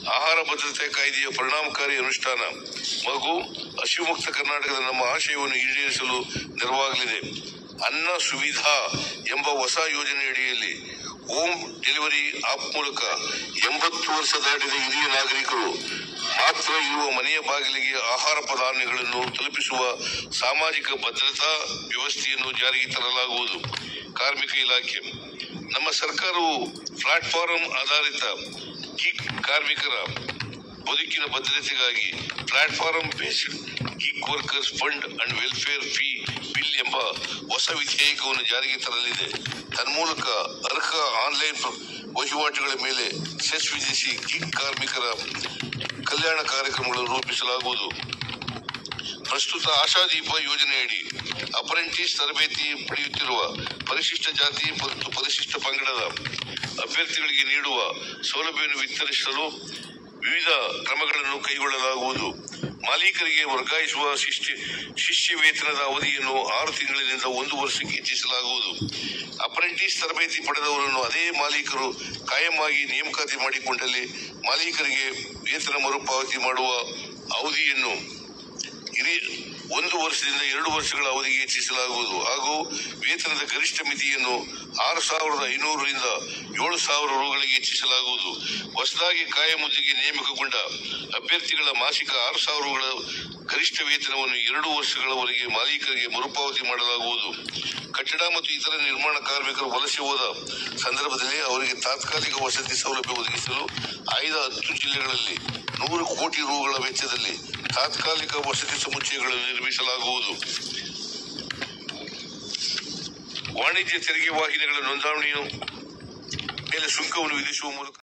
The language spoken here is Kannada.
ಆಹಾರ ಭದ್ರತೆ ಕಾಯ್ದೆಯ ಪರಿಣಾಮಕಾರಿ ಅನುಷ್ಠಾನ ಮಗು ಹಸಿವುಮುಕ್ತ ಕರ್ನಾಟಕದ ನಮ್ಮ ಆಶಯವನ್ನು ಈಡೇರಿಸಲು ನೆರವಾಗಲಿದೆ ಅನ್ನ ಸುವಿಧಾ ಎಂಬ ಹೊಸ ಯೋಜನೆಯಡಿಯಲ್ಲಿ ಹೋಮ್ ಡೆಲಿವರಿ ಆಪ್ ಮೂಲಕ ಎಂಬತ್ತು ವರ್ಷ ದಾಟಿದ ಹಿರಿಯ ನಾಗರಿಕರು ಮಾತ್ರ ಇರುವ ಮನೆಯ ಬಾಗಿಲಿಗೆ ಆಹಾರ ಪದಾರ್ಥಗಳನ್ನು ತಲುಪಿಸುವ ಸಾಮಾಜಿಕ ಭದ್ರತಾ ವ್ಯವಸ್ಥೆಯನ್ನು ಜಾರಿಗೆ ತರಲಾಗುವುದು ಕಾರ್ಮಿಕ ಇಲಾಖೆ ನಮ್ಮ ಸರ್ಕಾರವು ಪ್ಲಾಟ್ಫಾರ್ಮ್ ಆಧಾರಿತ ಗಿಗ್ ಕಾರ್ಮಿಕರ ಬದುಕಿನ ಭದ್ರತೆಗಾಗಿ platform based gig workers fund and welfare fee bill ಎಂಬ ಹೊಸ ವಿಧೇಯಕವನ್ನು ಜಾರಿಗೆ ತರಲಿದೆ ತನ್ಮೂಲಕ ಅರ್ಹ ಆನ್ಲೈನ್ ಪ್ರ- ವಹಿವಾಟುಗಳ ಮೇಲೆ ಸೆಸ್ ವಿಧಿಸಿ ಗಿಗ್ ಕಾರ್ಮಿಕರ ಕಲ್ಯಾಣ ಕಾರ್ಯಕ್ರಮಗಳನ್ನು ರೂಪಿಸಲಾಗುವುದು ಪ್ರಸ್ತುತ ಆಶಾದೀಪ ಯೋಜನೆಯಡಿ ಅಪ್ರೆಂಟಿಸ್ ತರಬೇತಿ ಪಡೆಯುತ್ತಿರುವ ಪರಿಶಿಷ್ಟ ಜಾತಿ ಮತ್ತು ಪರಿಶಿಷ್ಟ ಪಂಗಡದ ಅಭ್ಯರ್ಥಿಗಳಿಗೆ ನೀಡುವ ಸೌಲಭ್ಯವನ್ನು ವಿಸ್ತರಿಸಲು ವಿವಿಧ ಕ್ರಮಗಳನ್ನು ಕೈಗೊಳ್ಳಲಾಗುವುದು ಮಾಲೀಕರಿಗೆ ವರ್ಗಾಯಿಸುವ ಶಿಷ್ಯ ಶಿಷ್ಯ ವೇತನದ ಅವಧಿಯನ್ನು ಆರು ತಿಂಗಳಿನಿಂದ ಒಂದು ವರ್ಷಕ್ಕೆ ಹೆಚ್ಚಿಸಲಾಗುವುದು ಅಪ್ರೆಂಟಿಸ್ ತರಬೇತಿ ಪಡೆದವರನ್ನು ಅದೇ ಮಾಲೀಕರು ಕಾಯಮಾಗಿ ನೇಮಕಾತಿ ಮಾಡಿಕೊಂಡಲ್ಲಿ ಮಾಲೀಕರಿಗೆ ವೇತನ ಮರುಪಾವತಿ ಮಾಡುವ ಅವಧಿಯನ್ನು ಹಿರಿಯ ಒಂದು ವರ್ಷದಿಂದ ಎರಡು ವರ್ಷಗಳ ಅವಧಿಗೆ ಹೆಚ್ಚಿಸಲಾಗುವುದು ಹಾಗೂ ವೇತನದ ಗರಿಷ್ಠ ಮಿತಿಯನ್ನು ಆರು ಸಾವಿರದ ಐನೂರರಿಂದ ಏಳು ಸಾವಿರ ರುಗಳಿಗೆ ಹೆಚ್ಚಿಸಲಾಗುವುದು ಹೊಸದಾಗಿ ಕಾಯಂ ಹುದ್ದೆಗೆ ನೇಮಕಗೊಂಡ ಅಭ್ಯರ್ಥಿಗಳ ಮಾಸಿಕ ಆರು ಸಾವಿರಗಳ ಗರಿಷ್ಠ ವೇತನವನ್ನು ಎರಡು ವರ್ಷಗಳವರೆಗೆ ಮಾಲೀಕರಿಗೆ ಮರುಪಾವತಿ ಮಾಡಲಾಗುವುದು ಕಟ್ಟಡ ಮತ್ತು ಇತರ ನಿರ್ಮಾಣ ಕಾರ್ಮಿಕರು ವಲಸೆ ಹೋದ ಸಂದರ್ಭದಲ್ಲಿ ಅವರಿಗೆ ತಾತ್ಕಾಲಿಕ ವಸತಿ ಸೌಲಭ್ಯ ಒದಗಿಸಲು ಆಯ್ದ ಹತ್ತು ಜಿಲ್ಲೆಗಳಲ್ಲಿ ನೂರು ಕೋಟಿ ರುಗಳ ವೆಚ್ಚದಲ್ಲಿ ತಾತ್ಕಾಲಿಕ ವಸತಿ ಸಮುಚ್ಚಯಗಳನ್ನು ನಿರ್ಮಿಸಲಾಗುವುದು ವಾಣಿಜ್ಯ ತೆರಿಗೆ ವಾಹಿನಿಗಳ ನೋಂದಣಿಯನ್ನು ಮೇಲೆ ಸುಂಕವನ್ನು ವಿಧಿಸುವ ಮೂಲಕ